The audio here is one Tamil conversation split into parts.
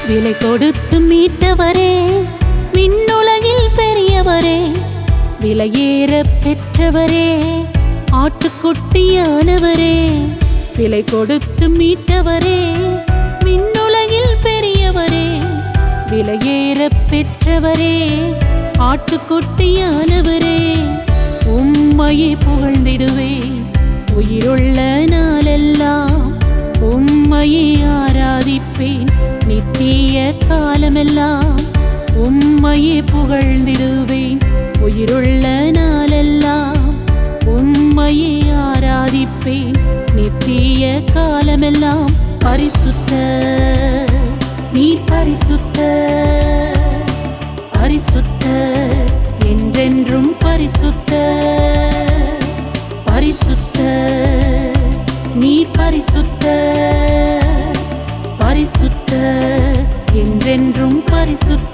விலை கொடுத்து மீட்டவரே விண்ணுலகில் பெரியவரே விலையேற பெற்றவரே ஆட்டுக்குட்டியானவரே விலை கொடுத்து மீட்டவரே விண்ணுலகில் பெரியவரே விலையேற பெற்றவரே ஆட்டுக்குட்டியானவரே உம்மையே புகழ்ந்திடுவேன் உயிருள்ள நாளெல்லாம் உம்மையே ஆராதிப்பேன் நித்திய காலமெல்லாம் உம்மையே புகழ்ந்திடுவேன் உயிருள்ள நாளெல்லாம் உம்மையே ஆராதிப்பேன் நித்திய காலமெல்லாம் பரிசுத்த நீ பரிசுத்த பரிசுத்த என்றென்றும் பரிசுத்த பரிசுத்த நீ பரிசுத்த பரிசுத்த என்றென்றும் பரிசுத்த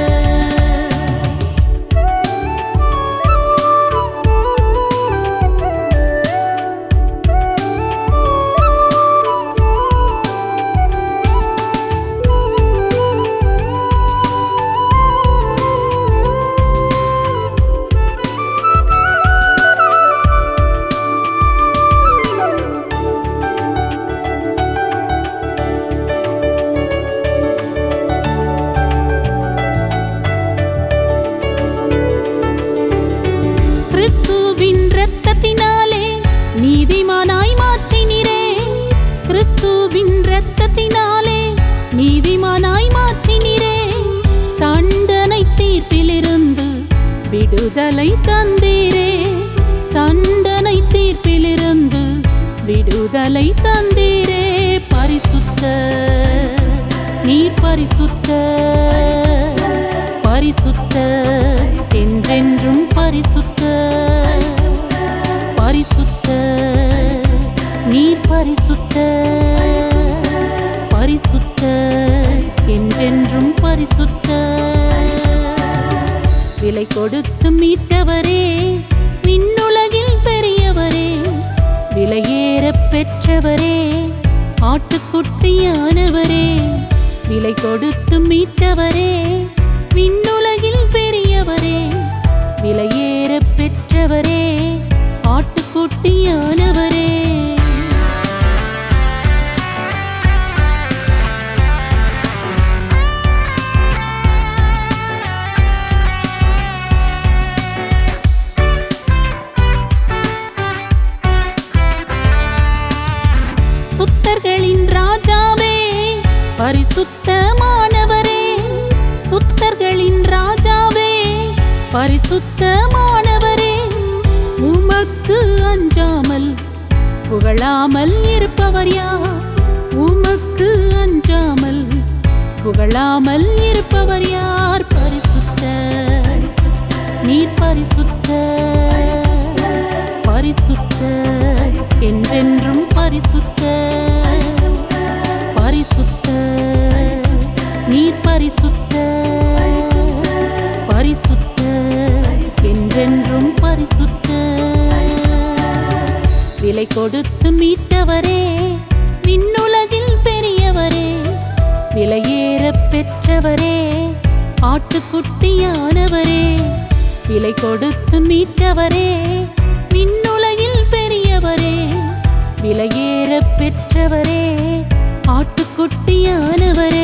கிறிஸ்துவின் இரத்தத்தினாலே நீதிமானாய் மாற்றினிரே கிறிஸ்துவின் இரத்தத்தினாலே நீதிமானாய் மாற்றினிரே தண்டனை தீர்ப்பிலிருந்து விடுதலை தந்தீரே தண்டனை தீர்ப்பிலிருந்து விடுதலை தந்தீரே பரிசுத்த நீ பரிசுத்த பரிசுத்த என்றென்றும் பரிசுத்த பரிசுத்த நீ பரிசுத்த பரிசுத்த என்றென்றும் பரிசுத்த விலை கொடுத்து மீட்டவரே விண்ணுலகில் பெரியவரே விலையேற பெற்றவரே ஆட்டுக்குட்டியானவரே விலை கொடுத்து மீட்டவரே விண்ணுலகில் பெரியவரே விலையேற பெற்றவரே ஆட்டுக்குட்டியானவரே சுத்தர்களின் ராஜாவே பரிசுத்தமானவரே சுத்தர்களின் ராஜாவே பரிசுத்தமானவரே உமக்கு அஞ்சாமல் புகழாமல் இருப்பவர் யார் உமக்கு அஞ்சாமல் புகழாமல் இருப்பவர் யார் பரிசுத்த நீர் பரிசுத்த பரிசுத்த என்றென்றும் பரிசுத்த பரிசுத்த நீர் பரிசுத்த பரிசுத்த என்றென்றும் பரிசுத்த விலை கொடுத்து மீட்டவரே விண்ணுலகில் பெரியவரே விலையேற பெற்றவரே ஆட்டுக்குட்டியானவரே விலை கொடுத்து மீட்டவரே விண்ணுலகில் பெரியவரே விலையேற பெற்றவரே ஆட்டுக்குட்டியானவரே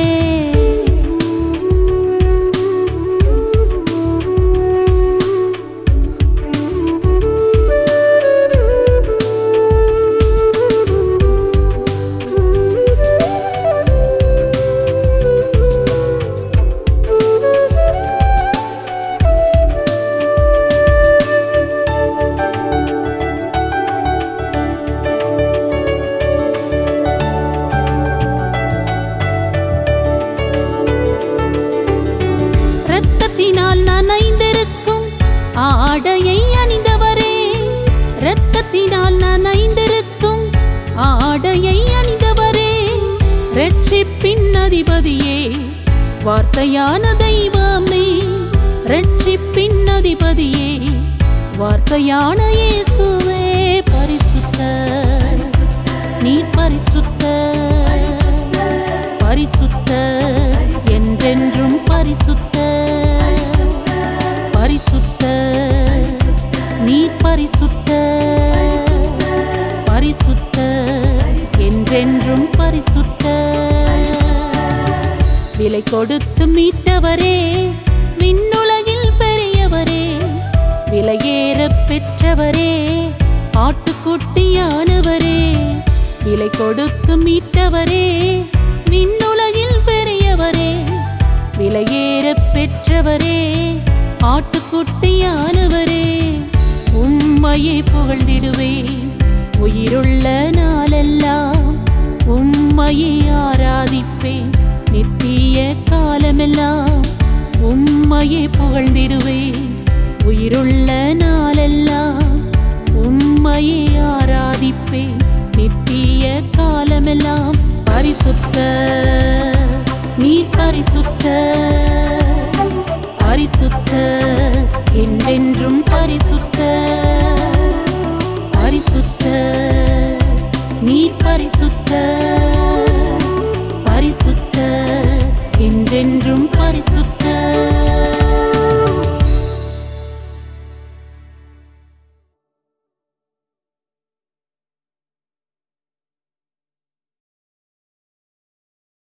இரத்தத்தினால் நனைந்திருக்கும் ஆடையை அணிந்தவரே இரத்தத்தினால் நனைந்திருக்கும் ஆடையை அணிந்தவரே ரட்சிப்பின் அதிபதியே வார்த்தையான தெய்வமே ரட்சிப்பின் அதிபதியே வார்த்தையான இயேசுவே பரிசுத்த நீ பரிசுத்த பரிசுத்த என்றென்றும் பரிசுத்த விலை கொடுத்து மீட்டவரே விண்ணுலகில் பெரியவரே விலையேற பெற்றவரே ஆட்டுக்குட்டியானவரே விலை கொடுத்து மீட்டவரே விண்ணுலகில் பெரியவரே விலையேற பெற்றவரே ஆட்டுக்குட்டியானவரே உம்மையே புகழ்ந்திடுவேன் உயிருள்ள நாளெல்லாம் உம்மையே ஆராதிப்பேன் நித்திய காலமெல்லாம் உம்மையே புகழ்ந்திடுவேன் உயிருள்ள நாளெல்லாம் உம்மையே ஆராதிப்பேன் நித்திய காலமெல்லாம் பரிசுத்த நீ பரிசுத்த பரிசுத்த என்றென்றும் பரிசுத்த பரிசுத்த நீ பரிசுத்த